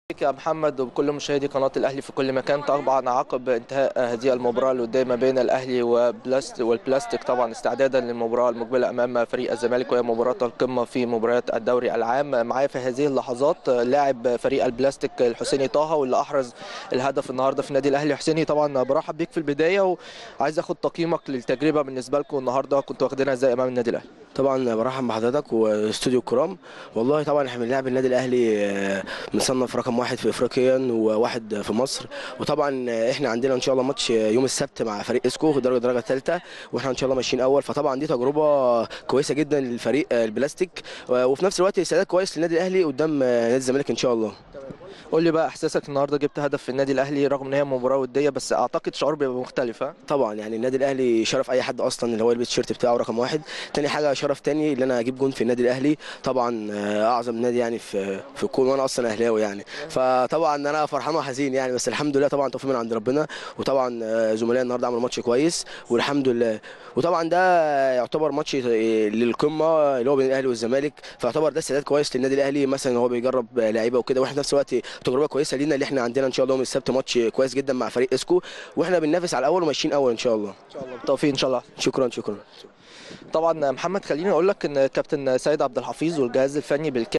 بك يا محمد وبكل مشاهدي قناة الأهلي في كل مكان طبعا عقب انتهاء هذه المباراة الودية ما بين الأهلي وبلاست والبلاستيك طبعا استعدادا للمباراة المقبلة أمام فريق الزمالك وهي مباراة القمة في مباريات الدوري العام معايا في هذه اللحظات لاعب فريق البلاستيك الحسيني طه واللي أحرز الهدف النهارده في النادي الأهلي حسيني طبعا برحب بيك في البداية وعايز أخد تقييمك للتجربة بالنسبة لكم النهارده كنتوا واخدينها ازاي أمام النادي الأهلي طبعا برحب بحضرتك واستوديو الكرام والله طبعا احنا بنلعب النادي الاهلي آه، مصنف رقم واحد في افريقيا وواحد في مصر وطبعا احنا عندنا ان شاء الله ماتش يوم السبت مع فريق اسكو في درجه درجه ثالثه واحنا ان شاء الله ماشيين اول فطبعا دي تجربه كويسه جدا للفريق آه، البلاستيك وفي نفس الوقت استعداد كويس للنادي الاهلي قدام آه، نادي الزمالك ان شاء الله قول لي بقى احساسك النهارده جبت هدف في النادي الاهلي رغم ان هي مباراه وديه بس اعتقد شعور بيبقى مختلف ها طبعا يعني النادي الاهلي شرف اي حد اصلا اللي هو يلبس التيشيرت بتاعه رقم واحد تاني حاجه شرف تاني اللي انا اجيب جون في النادي الاهلي طبعا آه، اعظم نادي يعني في في الكون وانا اصلا اهلاوي يعني فطبعا انا فرحان وحزين يعني بس الحمد لله طبعا توفيق من عند ربنا وطبعا آه، زملائي النهارده عملوا ماتش كويس والحمد لله وطبعا ده يعتبر ماتش للقمه اللي هو بين الاهلي والزمالك فيعتبر ده استعداد كويس للنادي الاهلي مثلا هو بيجرب لعيبه وكده واحنا في نفس الوقت تجربه كويسه لينا اللي احنا عندنا ان شاء الله يوم السبت ماتش كويس جدا مع فريق اسكو واحنا بننافس على الاول وماشيين اول ان شاء الله ان شاء الله بالتوفيق ان شاء الله شكرا شكرا طبعا محمد خليني اقول لك ان كابتن سيد عبد الحفيظ والجهاز الفني بالكامل